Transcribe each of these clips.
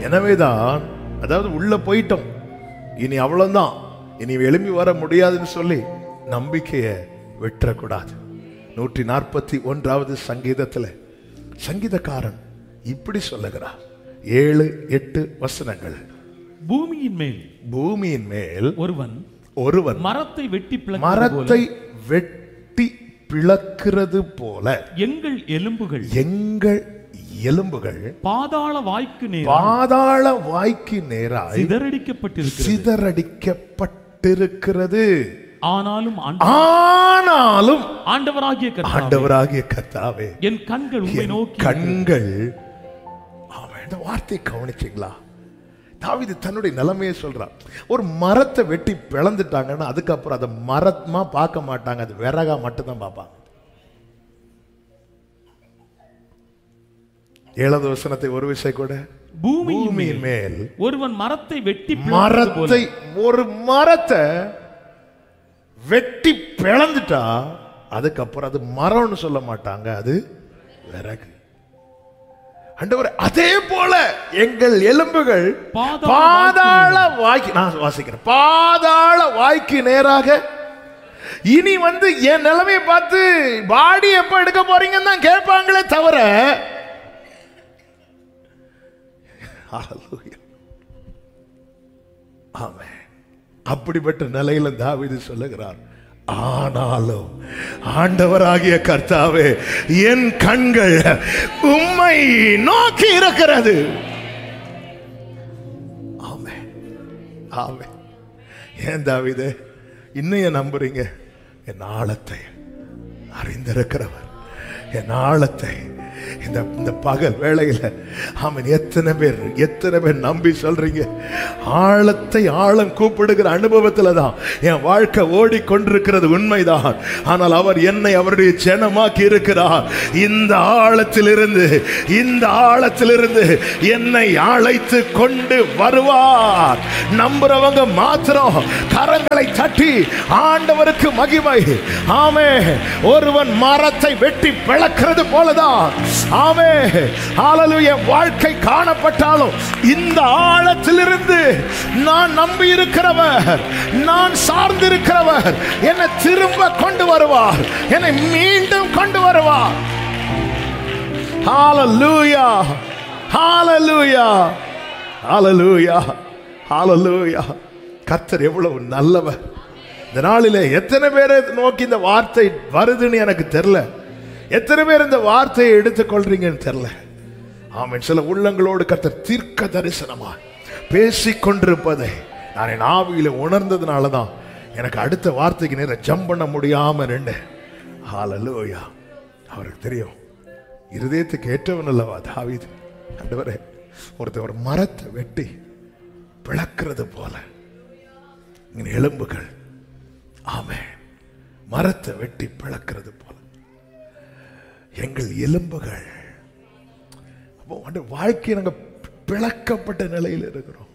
எனவேதான் அதாவது உள்ள போயிட்டோம் இனி அவ்வளவுதான் இனி எழும்பி வர முடியாதுன்னு சொல்லி நம்பிக்கையை விட்டுறக்கூடாது நூற்றி நாற்பத்தி ஒன்றாவது சங்கீதத்துல சங்கீதக்காரன் இப்படி சொல்லுகிறார் ஏழு எட்டு வசனங்கள் பூமியின் மேல் பூமியின் மேல் ஒருவன் ஒருவன் மரத்தை வெட்டி பிளக்கிறது மரத்தை வெட்டி பிளக்கிறது போல எங்கள் எலும்புகள் எங்கள் எலும்புகள் பாதாள வாய்க்கு நேர் பாதாள வாய்க்கு நேராய் சிதறடிக்கப்பட்டிருக்கிறது சிதறடிக்கப்பட்டிருக்கிறது ஆனாலும் ஆண்ட- ஆனாலும் ஆண்டவராகிய கர்த்தாவே, ஆண்டவராகிய கர்த்தாவே என் கண்கள் உண்மை என் நோக்கி கண்கள் ஆமா இந்த வார்த்தையை கவனிச்சிங்களா தாவீது தன்னுடைய நிலைமையை சொல்றான் ஒரு மரத்தை வெட்டி பிளந்துட்டாங்கன்னா அதுக்கப்புறம் அதை மரமா பார்க்க மாட்டாங்க அது விறகா மட்டும்தான் பார்ப்பாங்க ஏழாவது வசனத்தை ஒரு விஷயம் கூட பூமியின் பூமியின் மேல் மேல் ஒருவன் மரத்தை வெட்டி பிளக்கிறது போல மரத்தை ஒரு மரத்தை வெட்டி பிளந்துட்டா அதுக்கப்புறம் அது மரம்னு சொல்ல மாட்டாங்க அது விறகு ஆண்டவரே அதே போல எங்கள் எலும்புகள் பாதாள பாதாள வாய்க்கு நான் வாசிக்கிறேன் பாதாள வாய்க்கு நேராக இனி வந்து என் நிலைமையை பார்த்து பாடி எப்ப எடுக்க போறீங்கன்னு தான் கேட்பாங்களே தவிர Hallelujah. ஆமென் அப்படிப்பட்ட நிலையில தாவீது சொல்லுகிறார் ஆனாலும் ஆண்டவராகிய கர்த்தாவே என் கண்கள் உம்மை நோக்கி இருக்கிறது ஆமென் ஆமென் ஏன் தாவீதே இன்னும் ஏன் நம்புறீங்க என் ஆழத்தை அறிந்திருக்கிறவர் என் ஆழத்தை இந்த இந்த பகல் வேளையில ஆமன் எத்தனை பேர் எத்தனை பேர் நம்பி சொல்றீங்க ஆழத்தை ஆழம் கூப்பிடுகிற அனுபவத்துல தான் என் வாழ்க்கை ஓடிக்கொண்டிருக்கிறது உண்மைதான் ஆனால் அவர் என்னை அவருடைய ஜனமாக்கி இருக்கிறார் இந்த ஆழத்திலிருந்து இந்த ஆழத்திலிருந்து என்னை அழைத்து கொண்டு வருவார் நம்புறவங்க மாத்திரம் கரங்களை தட்டி ஆண்டவருக்கு மகிமை ஆமே ஒருவன் மரத்தை வெட்டி பிளக்கிறது போலதான் ஆமே ஹalleluya வாழ்க்கை காணப்பட்டாலும் இந்த ஆழத்திலிருந்து நான் நம்பி இருக்கிறவர் நான் சார்ந்திருக்கிறவர் என்னை திரும்ப கொண்டு வருவார் என்னை மீண்டும் கொண்டு வருவார் ஹalleluya ஹalleluya ஹalleluya ஹalleluya கர்த்தர் எவ்வளவு நல்லவர் இந்த நாளிலே எத்தனை பேரை நோக்கி இந்த வார்த்தை வருதுன்னு எனக்கு தெரியல எத்தனை பேர் இந்த வார்த்தையை எடுத்துக்கொள்றீங்கன்னு தெரியல ஆமென் சில உள்ளங்களோடு கர்த்தர் தீர்க்க தரிசனமா பேசிக் கொண்டிருப்பதை நான் என் ஆவியில உணர்ந்ததுனால தான் எனக்கு அடுத்த வார்த்தைக்கு நேரம் ஜம்ப் பண்ண முடியாம நின்று ஹalleluya அவருக்கு தெரியும் இருதயத்துக்கு ஏற்றவன் அல்லவா தாவீது ஆண்டவரே ஒருத்தர் ஒரு மரத்தை வெட்டி பிளக்கிறது போல இங்க எலும்புகள் ஆமே மரத்தை வெட்டி பிளக்கிறது போல எங்கள் எலும்புகள் அப்போ வந்து வாழ்க்கை நாங்க பிளக்கப்பட்ட நிலையில் இருக்கிறோம்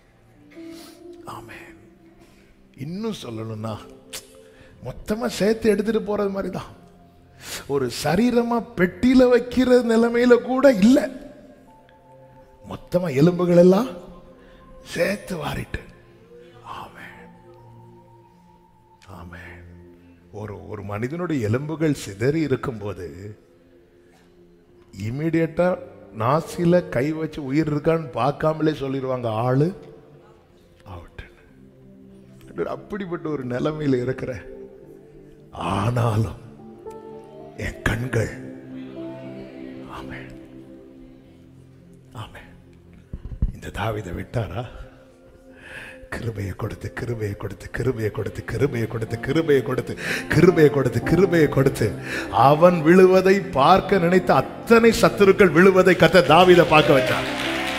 ஆமே இன்னும் சொல்லணும்னா மொத்தமா சேர்த்து எடுத்துட்டு போறது மாதிரி தான் ஒரு சரீரமா பெட்டியில வைக்கிற நிலைமையில கூட இல்லை மொத்தமா எலும்புகள் எல்லாம் சேர்த்து வாரிட்டு ஆமென் ஆமென் ஒரு ஒரு மனிதனுடைய எலும்புகள் சிதறி இருக்கும்போது இமீடியட்டா நாசில கை வச்சு உயிர் இருக்கான்னு பார்க்காமலே சொல்லிடுவாங்க ஆளு அவுட் அப்படிப்பட்ட ஒரு நிலைமையில இருக்கிற ஆனாலும் என் கண்கள் ஆமென் ஆமென் இந்த தாவிதை விட்டாரா கிருபையை கொடுத்து கிருபையை கொடுத்து கிருபையை கொடுத்து கிருபையை கொடுத்து கிருபையை கொடுத்து கிருபையை கொடுத்து கிருபையை கொடுத்து அவன் விழுவதை பார்க்க நினைத்த அத்தனை சத்துருக்கள் விழுவதை கத்த தாவிதை பார்க்க வச்சான்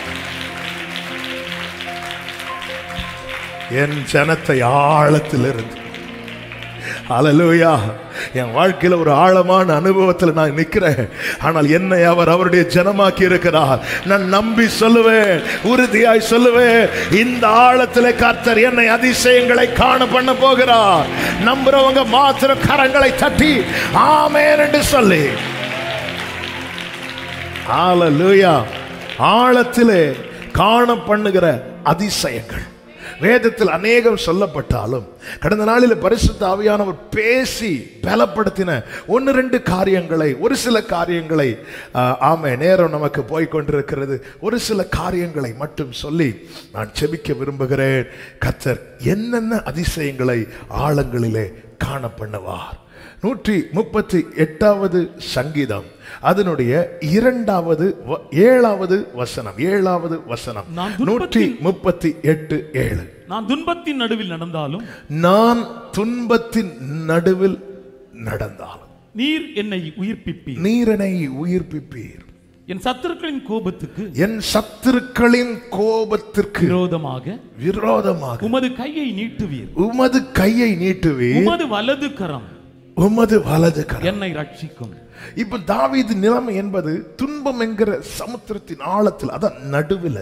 என் ஜனத்தை ஆழத்திலிருந்து அலலூயா என் வாழ்க்கையில ஒரு ஆழமான அனுபவத்தில் நான் நிற்கிறேன் ஆனால் என்னை அவர் அவருடைய ஜனமாக்கி இருக்கிறார் நான் நம்பி சொல்லுவேன் உறுதியாய் சொல்லுவேன் இந்த ஆழத்தில் கர்த்தர் என்னை அதிசயங்களை காண பண்ண போகிறார் நம்புறவங்க மாத்திரம் கரங்களை தட்டி ஆமேன் என்று சொல்லி ஆலலூயா ஆழத்திலே காண பண்ணுகிற அதிசயங்கள் வேதத்தில் அநேகம் சொல்லப்பட்டாலும் கடந்த நாளில் பரிசுத்த ஆவியானவர் பேசி பலப்படுத்தின ஒன்று ரெண்டு காரியங்களை ஒரு சில காரியங்களை ஆஹ், ஆமே நேரம் நமக்கு போய் கொண்டிருக்கிறது ஒரு சில காரியங்களை மட்டும் சொல்லி நான் செபிக்க விரும்புகிறேன் கத்தர் என்னென்ன அதிசயங்களை ஆழங்களிலே காண பண்ணுவார் நூற்றி முப்பத்தி எட்டாவது சங்கீதம் அதனுடைய இரண்டாவது வ- ஏழாவது வசனம் ஏழாவது வசனம் நான் நூற்றி துன்பத்தின் முப்பத்தி எட்டு ஏழு நான் துன்பத்தின் நடுவில் நடந்தாலும் நான் துன்பத்தின் நடுவில் நடந்தாலும் நீர் என்னை உயிர்ப்பிப்பீர் நீரனை உயிர்ப்பிப்பீர் என் சத்துருக்களின் கோபத்துக்கு என் சத்துருக்களின் கோபத்திற்கு விரோதமாக விரோதமாக உமது கையை நீட்டுவீர் உமது கையை நீட்டுவீர் உமது வலது கரம் உமது வலது கரம் என்னை ரட்சிக்கும் இப்ப தாவீது நிலைமை என்பது துன்பம் என்கிற சமுத்திரத்தின் ஆழத்தில் அதான் நடுவில்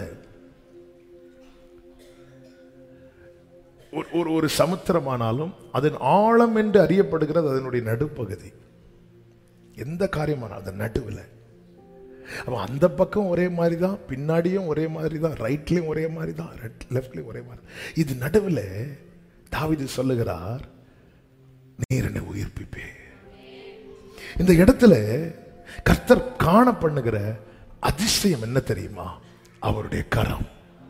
ஒரு- ஒரு ஒரு சமுத்திரமானாலும் அதன் ஆழம் என்று அறியப்படுகிறது அதனுடைய நடுப்பகுதி எந்த காரியமானாலும் அதன் நடுவில் அப்ப அந்த பக்கம் ஒரே மாதிரி தான் பின்னாடியும் ஒரே மாதிரி தான் ரைட்லயும் ஒரே மாதிரி தான் லெஃப்ட்லயும் ஒரே மாதிரி இது நடுவில் தாவீது சொல்லுகிறார் நீர் என்னை உயிர்ப்பிப்பே இந்த இடத்துல கர்த்தர் காண பண்ணுகிற அதிசயம் என்ன தெரியுமா அவருடைய கரம்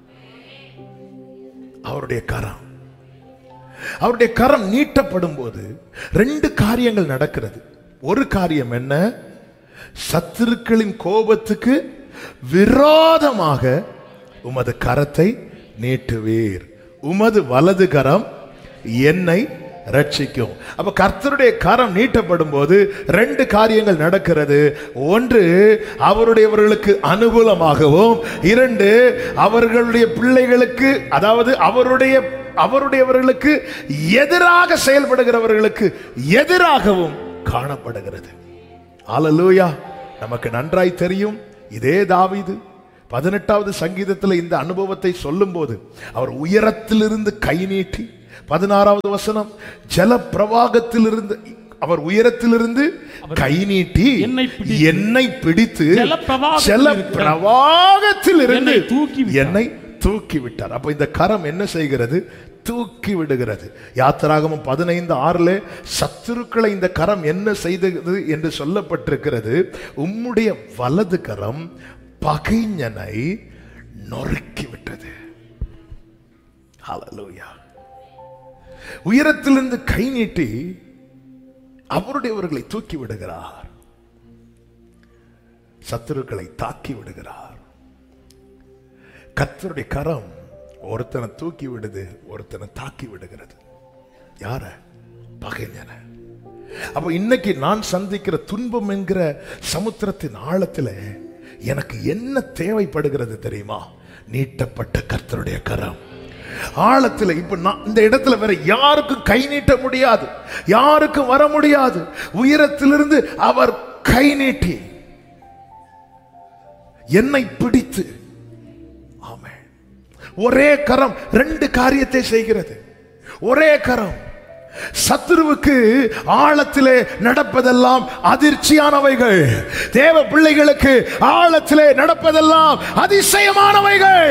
அவருடைய கரம் அவருடைய கரம் நீட்டப்படும் போது ரெண்டு காரியங்கள் நடக்கிறது ஒரு காரியம் என்ன சத்துருக்களின் கோபத்துக்கு விரோதமாக உமது கரத்தை நீட்டுவீர் உமது வலது கரம் என்னை ரட்சிக்கும் அப்ப கர்த்தருடைய கரம் நீட்டப்படும் போது ரெண்டு காரியங்கள் நடக்கிறது ஒன்று அவருடையவர்களுக்கு அனுகூலமாகவும் இரண்டு அவர்களுடைய பிள்ளைகளுக்கு அதாவது அவருடைய அவருடையவர்களுக்கு எதிராக செயல்படுகிறவர்களுக்கு எதிராகவும் காணப்படுகிறது ஆலலூயா நமக்கு நன்றாய் தெரியும் இதே தாவீது பதினெட்டாவது சங்கீதத்தில் இந்த அனுபவத்தை சொல்லும்போது அவர் உயரத்திலிருந்து கை நீட்டி பதினாறாவது வசனம் ஜல பிரவாகத்திலிருந்து அவர் உயரத்திலிருந்து கை நீட்டி என்னை பிடித்து, என்னை பிடித்து ஜலப்பிரவாகத்தில் ஜல இருக்கிற பிரவாகத்தில் இருந்து என்னை தூக்கி விட்டார். என்னை தூக்கி விட்டார் அப்ப இந்த கரம் என்ன செய்கிறது தூக்கி விடுகிறது யாத்திராகமம் பதினைந்து ஆறுல சத்துருக்களை இந்த கரம் என்ன செய்தது என்று சொல்லப்பட்டிருக்கிறது உம்முடைய வலது கரம் பகைஞனை நொறுக்கி விட்டது ஹalleluya உயரத்திலிருந்து கை நீட்டி அவருடையவர்களை தூக்கி விடுகிறார் சத்துருக்களை தாக்கி விடுகிறார் கர்த்தருடைய கரம் ஒருத்தனை தூக்கி விடுது ஒருத்தனை தாக்கி விடுகிறது யார பகைஞன அப்ப இன்னைக்கு நான் சந்திக்கிற துன்பம் என்கிற சமுத்திரத்தின் ஆழத்துல எனக்கு என்ன தேவைப்படுகிறது தெரியுமா நீட்டப்பட்ட கர்த்தருடைய கரம் ஆழத்துல இப்ப நான் இந்த இடத்துல வேற யாருக்கும் கை நீட்ட முடியாது யாருக்கும் வர முடியாது உயரத்திலிருந்து அவர் கை நீட்டி என்னை பிடித்து ஆமென் ஒரே கரம் ரெண்டு காரியத்தை செய்கிறது ஒரே கரம் சத்துருவுக்கு ஆழத்திலே நடப்பதெல்லாம் அதிர்ச்சியானவைகள் தேவ பிள்ளைகளுக்கு ஆழத்திலே நடப்பதெல்லாம் அதிசயமானவைகள்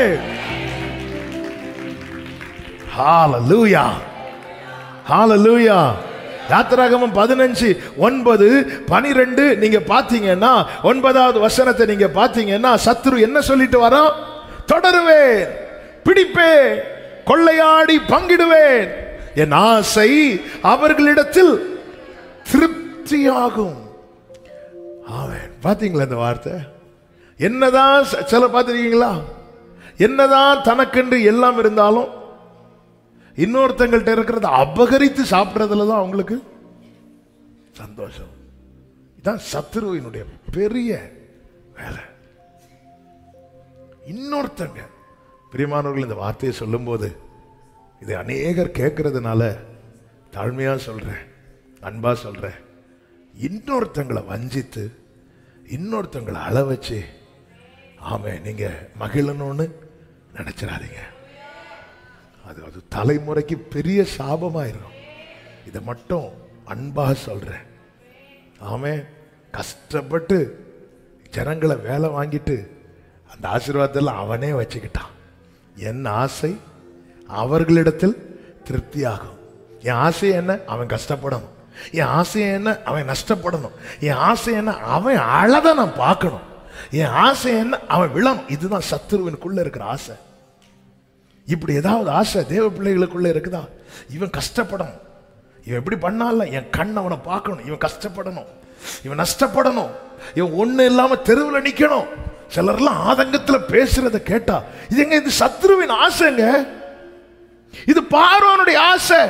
ஹalleluya ஹalleluya யாத்திராகமம் பதினஞ்சு ஒன்பது பனிரெண்டு நீங்க பாத்தீங்கன்னா ஒன்பதாவது வசனத்தை நீங்க பாத்தீங்கன்னா சத்துரு என்ன சொல்லிட்டு வரோம் தொடருவேன் பிடிப்பேன் கொள்ளையாடி பங்கிடுவேன் என் ஆசை அவர்களிடத்தில் திருப்தியாகும் ஆமென் பாத்தீங்களா இந்த வார்த்தை என்னதான் ச- சில பார்த்துருக்கீங்களா என்னதான் தனக்கென்று எல்லாம் இருந்தாலும் இன்னொருத்தங்கள்ட்ட இருக்கிறத அபகரித்து சாப்பிட்றதுல தான் அவங்களுக்கு சந்தோஷம் இதான் சத்துருவினுடைய பெரிய வேலை இன்னொருத்தங்க பிரியமானவர்கள் இந்த வார்த்தையை சொல்லும்போது இதை அநேகர் கேட்கறதுனால தாழ்மையா சொல்றேன் அன்பா சொல்றேன் இன்னொருத்தங்களை வஞ்சித்து இன்னொருத்தங்களை அள வச்சு ஆமே நீங்க மகிழணும்னு நினைச்சிடாதீங்க அது அது தலைமுறைக்கு பெரிய சாபமாயிரும் இதை மட்டும் அன்பாக சொல்றேன் ஆமே கஷ்டப்பட்டு ஜனங்களை வேலை வாங்கிட்டு அந்த ஆசீர்வாதத்தில் அவனே வச்சுக்கிட்டான் என் ஆசை அவர்களிடத்தில் திருப்தியாகும் என் ஆசை என்ன அவன் கஷ்டப்படணும் என் ஆசை என்ன அவன் நஷ்டப்படணும் என் ஆசை என்ன அவன் அழத நான் பார்க்கணும் என் ஆசை என்ன அவன் விழணும் இதுதான் சத்துருவனுக்குள்ள இருக்கிற ஆசை இப்படி ஏதாவது ஆசை தேவ பிள்ளைகளுக்குள்ள இருக்குதா இவன் கஷ்டப்படணும் இவன் எப்படி பண்ணால என் கண் அவனை பார்க்கணும் இவன் கஷ்டப்படணும் இவன் நஷ்டப்படணும் இவன் ஒண்ணு இல்லாம தெருவில் நிக்கணும் சிலர்லாம் ஆதங்கத்துல பேசுறத கேட்டா இது எங்க இது சத்ருவின் ஆசைங்க இது பார்வனுடைய ஆசை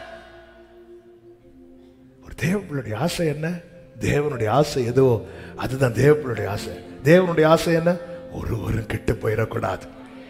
ஒரு தேவனுடைய ஆசை என்ன தேவனுடைய ஆசை எதுவோ அதுதான் தேவனுடைய ஆசை தேவனுடைய ஆசை என்ன ஒருவரும் கெட்டு போயிடக்கூடாது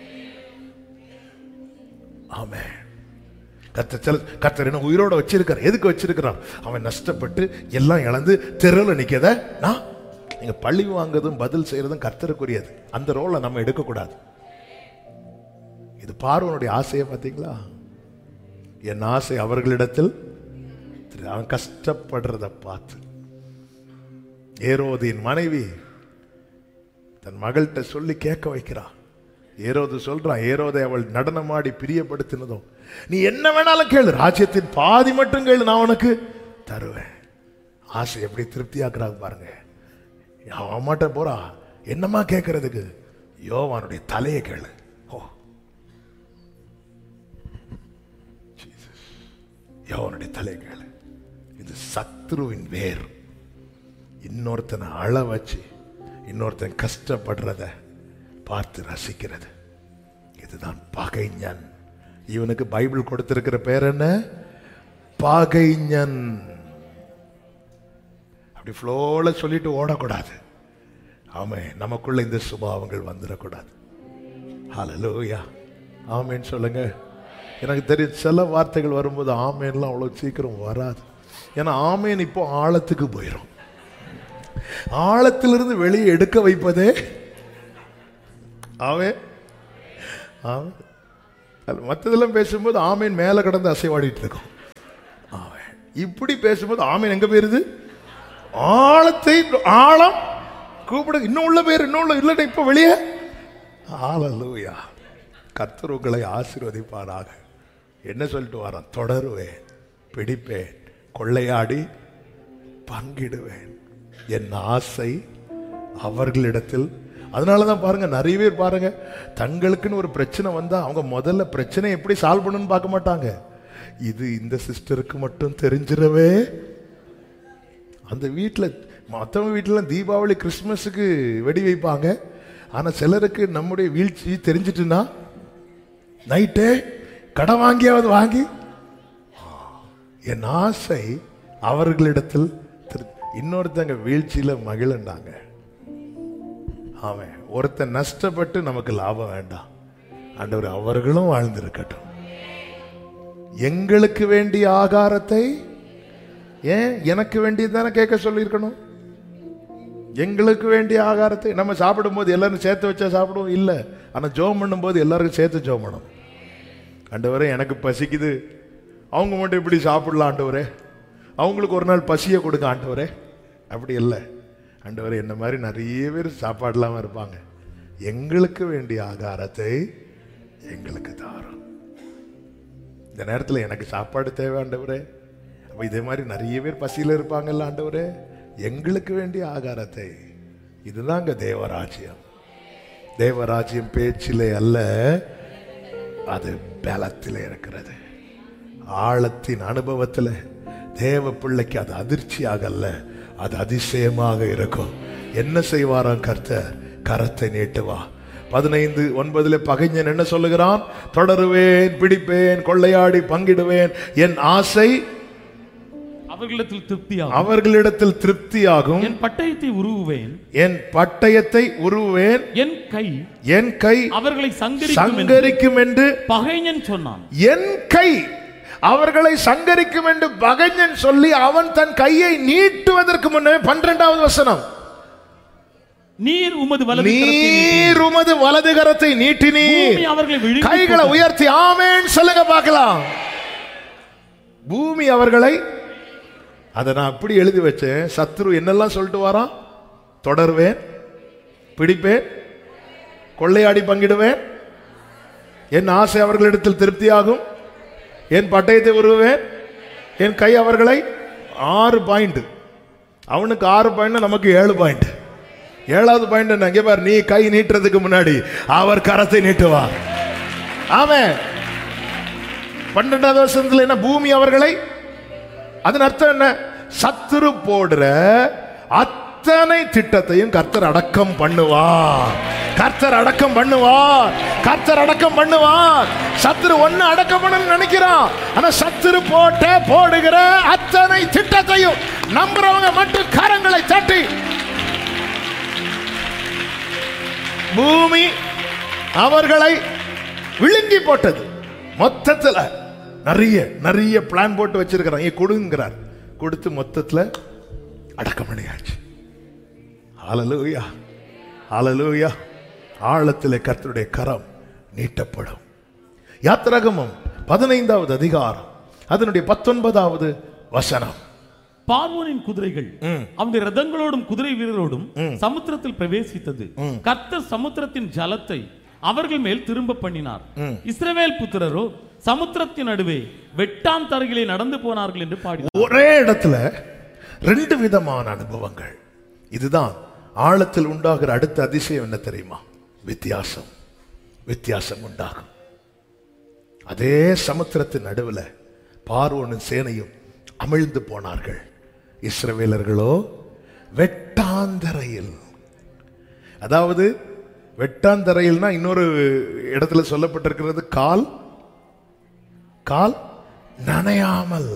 ஆமே கர்த்தர் சில கர்த்தர் என்ன உயிரோட வச்சிருக்கார் எதுக்கு வச்சிருக்கிறார் அவன் நஷ்டப்பட்டு எல்லாம் இழந்து தெருவில் நிற்கத நான் நீங்க பழி வாங்குறதும் பதில் செய்யறதும் கர்த்தருக்குரியது அந்த ரோலை நம்ம எடுக்கக்கூடாது இது பார்வனுடைய ஆசையை பார்த்தீங்களா என் ஆசை அவர்களிடத்தில் திரு- அவன் கஷ்டப்படுறத பார்த்து ஏரோதின் மனைவி தன் மகள்கிட்ட சொல்லி கேட்க வைக்கிறா ஏரோது சொல்றான் ஏரோதை அவள் நடனமாடி பிரியப்படுத்தினதும் நீ என்ன வேணாலும் கேளு ராஜ்யத்தின் பாதி மட்டும் கேளு நான் உனக்கு தருவேன் ஆசை எப்படி திருப்தியாக்குறாங்க பாருங்க அவன் அம்மாட்ட போறா என்னம்மா கேட்கறதுக்கு யோவானுடைய தலையை கேளு ஓ Jesus. யோவானுடைய தலையை கேளு இது சத்ருவின் வேர் இன்னொருத்தனை அழ வச்சு இன்னொருத்தன் கஷ்டப்படுறத பார்த்து ரசிக்கிறது இதுதான் பகைஞன் இவனுக்கு பைபிள் கொடுத்திருக்கிற பேர் என்ன பகைஞன் அப்படி ஃப்ளோல சொல்லிட்டு ஓடக்கூடாது ஆமே நமக்குள்ள இந்த சுபாவங்கள் வந்துடக்கூடாது ஹalleluya ஆமேன்னு சொல்லுங்க எனக்கு தெரியும் சில வார்த்தைகள் வரும்போது ஆமேன்லாம் அவ்வளோ சீக்கிரம் வராது ஏன்னா ஆமேன் இப்போ ஆழத்துக்கு போயிடும் ஆழத்திலிருந்து வெளியே எடுக்க வைப்பதே அவன் அவன் அது மற்றதெல்லாம் பேசும்போது ஆமீன் மேலே கடந்து அசைவாடிட்டு இருக்கும் அவன் இப்படி பேசும்போது ஆமீன் எங்க போயிருது ஆழத்தை ஆழம் கூப்பிட இன்னும் உள்ள பேர் இன்னும் உள்ள இல்லைன்னா இப்போ வெளியே ஆலலூயா கர்த்தர் உங்களை ஆசீர்வதிப்பாராக என்ன சொல்லிட்டு வரான் தொடருவேன் பிடிப்பேன் கொள்ளையாடி பங்கிடுவேன் என் ஆசை அவர்களிடத்தில் அதனால தான் பாருங்க நிறைய பேர் பாருங்க தங்களுக்குன்னு ஒரு பிரச்சனை வந்தா அவங்க முதல்ல பிரச்சனை எப்படி சால்வ் பண்ணணும்னு பார்க்க மாட்டாங்க இது இந்த சிஸ்டருக்கு மட்டும் தெரிஞ்சிடவே அந்த வீட்டில் மற்றவங்க வீட்டிலாம் தீபாவளி கிறிஸ்மஸுக்கு வெடி வைப்பாங்க ஆனால் சிலருக்கு நம்முடைய வீழ்ச்சி தெரிஞ்சிட்டுன்னா நைட்டே கடன் வாங்கியாவது வாங்கி என் ஆசை அவர்களிடத்தில் திரு- இன்னொருத்தங்க வீழ்ச்சியில மகிழண்டாங்க அவன் ஒருத்தன் நஷ்டப்பட்டு நமக்கு லாபம் வேண்டாம் ஆண்டவர் அவர்களும் வாழ்ந்திருக்கட்டும் எங்களுக்கு வேண்டிய ஆகாரத்தை ஏன் எனக்கு வேண்டியது தானே கேட்க சொல்லியிருக்கணும் எங்களுக்கு வேண்டிய ஆகாரத்தை நம்ம சாப்பிடும்போது எல்லாரும் சேர்த்து வச்சா சாப்பிடுவோம் இல்லை ஆனால் ஜோம் பண்ணும்போது எல்லாருக்கும் சேர்த்து ஜோம் பண்ணணும் ஆண்டவரே எனக்கு பசிக்குது அவங்க மட்டும் இப்படி சாப்பிடலாம் ஆண்டவரே அவங்களுக்கு ஒரு நாள் பசியை கொடுங்க ஆண்டவரே அப்படி இல்லை ஆண்டவரே என்ன மாதிரி நிறைய பேர் சாப்பாடு இல்லாமல் இருப்பாங்க எங்களுக்கு வேண்டிய ஆகாரத்தை எங்களுக்கு தாரும் இந்த நேரத்தில் எனக்கு சாப்பாடு தேவை ஆண்டவரே அப்போ இதே மாதிரி நிறைய பேர் பசியில் இருப்பாங்கல்ல ஆண்டவரே எங்களுக்கு வேண்டிய ஆகாரத்தை இதுதாங்க தேவராஜ்யம் தேவராஜ்யம் பேச்சிலே அல்ல அது பலத்தில் இருக்கிறது ஆழத்தின் அனுபவத்தில் தேவ பிள்ளைக்கு அது அதிர்ச்சியாகல்ல அது அதிசயமாக இருக்கும் என்ன செய்வாராம் கர்த்தர் கரத்தை நீட்டுவா பதினைந்து ஒன்பதுல பகைஞன் என்ன சொல்லுகிறான் தொடருவேன் பிடிப்பேன் கொள்ளையாடி பங்கிடுவேன் என் ஆசை அவர்களிடத்தில் திருப்தியாகும் அவர்களிடத்தில் திருப்தியாகும் என் பட்டயத்தை உருவுவேன் என் பட்டயத்தை உருவேன் என் கை என் கை அவர்களை சங்கரிக்கும் என்று சங்கரிக்கும் என்று பகைஞன் சொன்னான் என் கை அவர்களை சங்கரிக்கும் என்று பகைஞன் சொல்லி அவன் தன் கையை நீட்டுவதற்கு முன்னே பன்னிரெண்டாவது வசனம் நீர் உமது வலது கரத்தை நீட்டி, நீர் உமது வலது கரத்தை நீட்டினீர் பூமி அவர்களை விழுங்கி கைகளை போட்டது. உயர்த்தி ஆமேன் சொல்லுங்க பார்க்கலாம் பூமி அவர்களை அதை நான் அப்படி எழுதி வச்சேன் சத்ரு என்னெல்லாம் சொல்லிட்டு வரான் தொடர்வேன் பிடிப்பேன் கொள்ளையாடி பங்கிடுவேன் என் ஆசை அவர்களிடத்தில் திருப்தியாகும் என் பட்டயத்தை உருவேன் என் கை அவர்களை ஆறு பாயிண்ட் அவனுக்கு ஆறு பாயிண்ட் நமக்கு ஏழு பாயிண்ட் ஏழாவது பாயிண்ட் என்ன இங்கே பாரு நீ கை நீட்டுறதுக்கு முன்னாடி அவர் கரத்தை நீட்டுவார் ஆமென் பன்னெண்டாவது வருஷத்துல என்ன பூமி அவர்களை அதன் அர்த்தம் என்ன சத்துரு போடுற அத்தனை திட்டத்தையும் கர்த்தர் அடக்கம் பண்ணுவார் கர்த்தர் அடக்கம் பண்ணுவார் கர்த்தர் அடக்கம் பண்ணுவார் சத்துரு ஒண்ணு அடக்கம் பண்ணணும்னு நினைக்கிறான் ஆனா சத்துரு போட்ட போடுகிற அத்தனை திட்டத்தையும் நம்புறவங்க மட்டும் கரங்களை தட்டி பூமி அவர்களை விழுங்கி போட்டது மொத்தத்துல நிறைய நிறைய பிளான் போட்டு வச்சிருக்கிறான் ஏ கொடுங்கிறார் கொடுத்து மொத்தத்துல அடக்கம் பண்ணியாச்சு ஹalleluya ஹalleluya ஆழத்திலே கர்த்தருடைய கரம் நீட்டப்படும் யாத்திராகமம் பதினைந்தாவது அதிகாரம் அதனுடைய பத்தொன்பதாவது வசனம் பார்வோனின் குதிரைகள் அவனுடைய ரதங்களோடும் குதிரை வீரரோடும் சமுத்திரத்தில் பிரவேசித்தது கர்த்தர் சமுத்திரத்தின் ஜலத்தை அவர்கள் மேல் திரும்ப பண்ணினார் இஸ்ரவேல் புத்திரரோ சமுத்திரத்தின் நடுவே வெட்டாம் தரையிலே நடந்து போனார்கள் என்று பாடினார் ஒரே இடத்துல ரெண்டு விதமான அனுபவங்கள் இதுதான் ஆழத்தில் உண்டாகிற அடுத்த அதிசயம் என்ன தெரியுமா வித்தியாசம் வித்தியாசம் உண்டாகும் அதே சமுத்திரத்தின் நடுவில் பார்வோனும் சேனையும் அமிழ்ந்து போனார்கள் இஸ்ரவேலர்களோ வெட்டாந்தரையில் அதாவது வெட்டாந்தரையில்னா இன்னொரு இடத்துல சொல்லப்பட்டிருக்கிறது கால் கால் நனையாமல்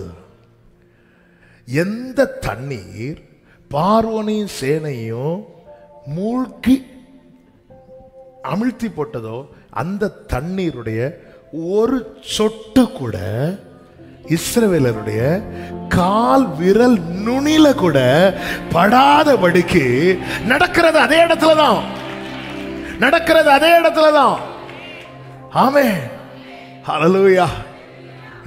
எந்த தண்ணீர் பார்வனையும் சேனையும் மூழ்கி அமிழ்த்தி போட்டதோ அந்த தண்ணீருடைய ஒரு சொட்டு கூட இஸ்ரவேலருடைய கால் விரல் நுனில கூட படாதபடிக்கு நடக்கிறது அதே இடத்துல தான் நடக்கிறது அதே இடத்துல தான் ஆமே ஹalleluya